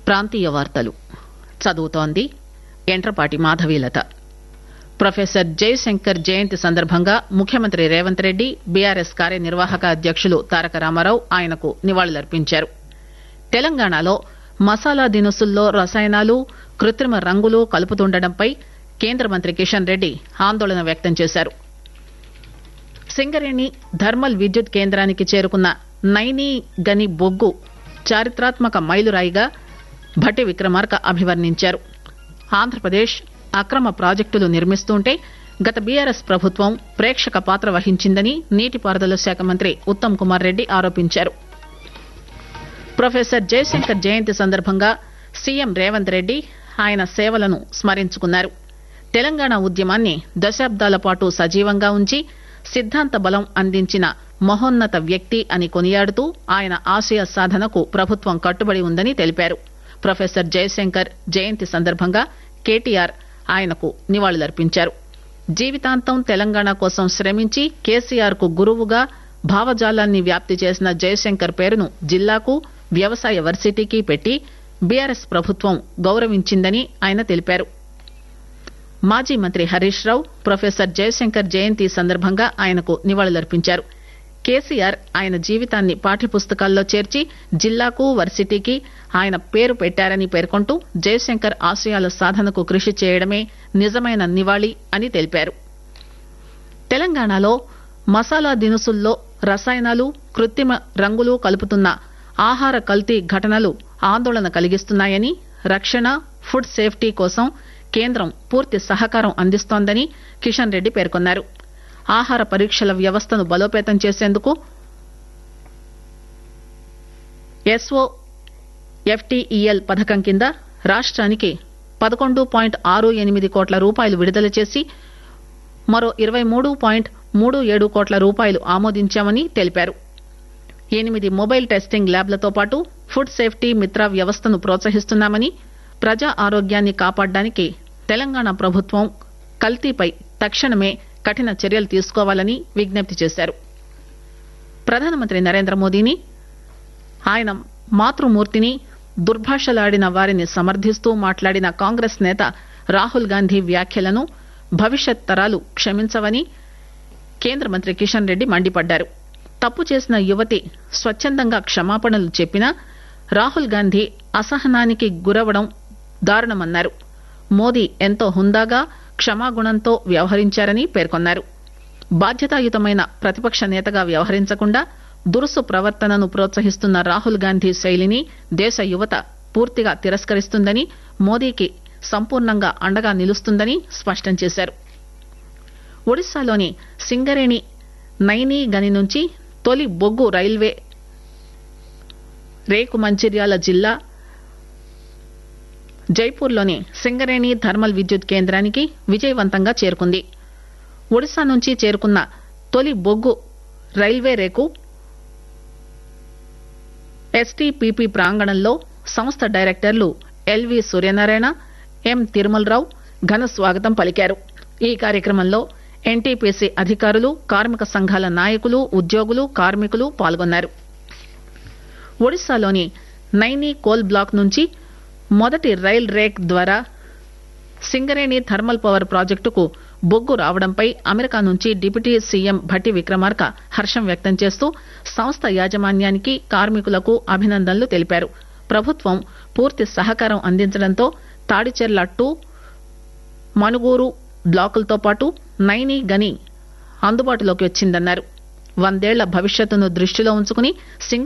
ప్రాంతీయ వార్తలు చదువుతోంది ఎంట్రపాటి మాధవీలత ప్రొఫెసర్ జయశంకర్ జయంతి సందర్భంగా ముఖ్యమంత్రి రేవంత్ రెడ్డి బీఆర్ఎస్ కార్యనిర్వాహక అధ్యక్షులు తారక రామారావు ఆయనకు నివాళులర్పించారు తెలంగాణలో మసాలా దినుసుల్లో రసాయనాలు కృత్రిమ రంగులు కలుపుతుండటంపై కేంద్ర మంత్రి కిషన్ రెడ్డి ఆందోళన వ్యక్తం చేశారు సింగరేణి థర్మల్ విద్యుత్ కేంద్రానికి చేరుకున్న నైనీ గని బొగ్గు చారిత్రాత్మక మైలురాయిగా భట్టి విక్రమార్క అభివర్ణించారు ఆంధ్రప్రదేశ్ అక్రమ ప్రాజెక్టులు నిర్మిస్తుంటే గత బీఆర్ఎస్ ప్రభుత్వం ప్రేక్షక పాత్ర వహించిందని నీటిపారుదల శాఖ మంత్రి ఉత్తమ్ కుమార్ రెడ్డి ఆరోపించారు ప్రొఫెసర్ జయశంకర్ జయంతి సందర్భంగా సీఎం రేవంత్ రెడ్డి ఆయన సేవలను స్మరించుకున్నారు తెలంగాణ ఉద్యమాన్ని దశాబ్దాల పాటు సజీవంగా ఉంచి సిద్ధాంత బలం అందించిన మహోన్నత వ్యక్తి అని కొనియాడుతూ ఆయన ఆశయ సాధనకు ప్రభుత్వం కట్టుబడి ఉందని తెలిపారు ప్రొఫెసర్ జయశంకర్ జయంతి సందర్భంగా కేటీఆర్ ఆయనకు నివాళులర్పించారు జీవితాంతం తెలంగాణ కోసం శ్రమించి కేసీఆర్ కు గురువుగా భావజాలాన్ని వ్యాప్తి చేసిన జయశంకర్ పేరును జిల్లాకు వ్యవసాయ వర్సిటీకి పెట్టి బీఆర్ఎస్ ప్రభుత్వం గౌరవించిందని ఆయన తెలిపారు మాజీ మంత్రి హరీష్ రావు ప్రొఫెసర్ జయశంకర్ జయంతి సందర్భంగా ఆయనకు నివాళులర్పించారు కేసీఆర్ ఆయన జీవితాన్ని పాఠ్యపుస్తకాల్లో చేర్చి జిల్లాకు వర్సిటీకి ఆయన పేరు పెట్టారని పేర్కొంటూ జయశంకర్ ఆశయాల సాధనకు కృషి చేయడమే నిజమైన నివాళి అని తెలిపారు తెలంగాణలో మసాలా దినుసుల్లో రసాయనాలు కృత్రిమ రంగులు కలుపుతున్న ఆహార కల్తీ ఘటనలు ఆందోళన కలిగిస్తున్నాయని రక్షణ ఫుడ్ సేఫ్టీ కోసం కేంద్రం పూర్తి సహకారం అందిస్తోందని కిషన్ రెడ్డి పేర్కొన్నారు ఆహార పరీక్షల వ్యవస్థను బలోపేతం చేసేందుకు ఎస్ఓ ఎఫ్టీఈఎల్ పథకం కింద రాష్ట్రానికి పదకొండు పాయింట్ ఆరు ఎనిమిది కోట్ల రూపాయలు విడుదల చేసి మరో ఇరవై మూడు పాయింట్ మూడు ఏడు కోట్ల రూపాయలు ఆమోదించామని తెలిపారు ఎనిమిది మొబైల్ టెస్టింగ్ ల్యాబ్లతో పాటు ఫుడ్ సేఫ్టీ మిత్ర వ్యవస్థను ప్రోత్సహిస్తున్నామని ప్రజా ఆరోగ్యాన్ని కాపాడడానికి తెలంగాణ ప్రభుత్వం కల్తీపై తక్షణమే కఠిన చర్యలు తీసుకోవాలని విజ్ఞప్తి చేశారు ప్రధానమంత్రి నరేంద్ర మోదీని ఆయన మాతృమూర్తిని దుర్భాషలాడిన వారిని సమర్థిస్తూ మాట్లాడిన కాంగ్రెస్ నేత రాహుల్ గాంధీ వ్యాఖ్యలను భవిష్యత్ తరాలు క్షమించవని కేంద్ర మంత్రి కిషన్ రెడ్డి మండిపడ్డారు తప్పు చేసిన యువతి స్వచ్చందంగా క్షమాపణలు చెప్పినా రాహుల్ గాంధీ అసహనానికి గురవడం దారుణమన్నారు మోదీ ఎంతో హుందాగా క్షమాగుణంతో వ్యవహరించారని పేర్కొన్నారు బాధ్యతాయుతమైన ప్రతిపక్ష నేతగా వ్యవహరించకుండా దురుసు ప్రవర్తనను ప్రోత్సహిస్తున్న రాహుల్ గాంధీ శైలిని దేశ యువత పూర్తిగా తిరస్కరిస్తుందని మోదీకి సంపూర్ణంగా అండగా నిలుస్తుందని స్పష్టం చేశారు ఒడిశాలోని సింగరేణి నైనీ గని నుంచి తొలి బొగ్గు రైల్వే రేకు మంచిర్యాల జిల్లా జైపూర్లోని సింగరేణి థర్మల్ విద్యుత్ కేంద్రానికి విజయవంతంగా చేరుకుంది ఒడిశా నుంచి చేరుకున్న తొలి బొగ్గు రైల్వే రేకు ఎస్టీపీపీ ప్రాంగణంలో సంస్థ డైరెక్టర్లు ఎల్వి సూర్యనారాయణ ఎం తిరుమలరావు ఘన స్వాగతం పలికారు ఈ కార్యక్రమంలో ఎన్టీపీసీ అధికారులు కార్మిక సంఘాల నాయకులు ఉద్యోగులు కార్మికులు పాల్గొన్నారు ఒడిశాలోని నైనీ కోల్ బ్లాక్ నుంచి మొదటి రైల్ రేక్ ద్వారా సింగరేణి థర్మల్ పవర్ ప్రాజెక్టుకు బొగ్గు రావడంపై అమెరికా నుంచి డిప్యూటీ సీఎం భట్టి విక్రమార్క హర్షం వ్యక్తం చేస్తూ సంస్థ యాజమాన్యానికి కార్మికులకు అభినందనలు తెలిపారు ప్రభుత్వం పూర్తి సహకారం అందించడంతో తాడిచెర్ల టూ మనుగూరు బ్లాకులతో పాటు నైనీ గని అందుబాటులోకి వచ్చిందన్నారు వందేళ్ల భవిష్యత్తును దృష్టిలో ఉంచుకుని సింగ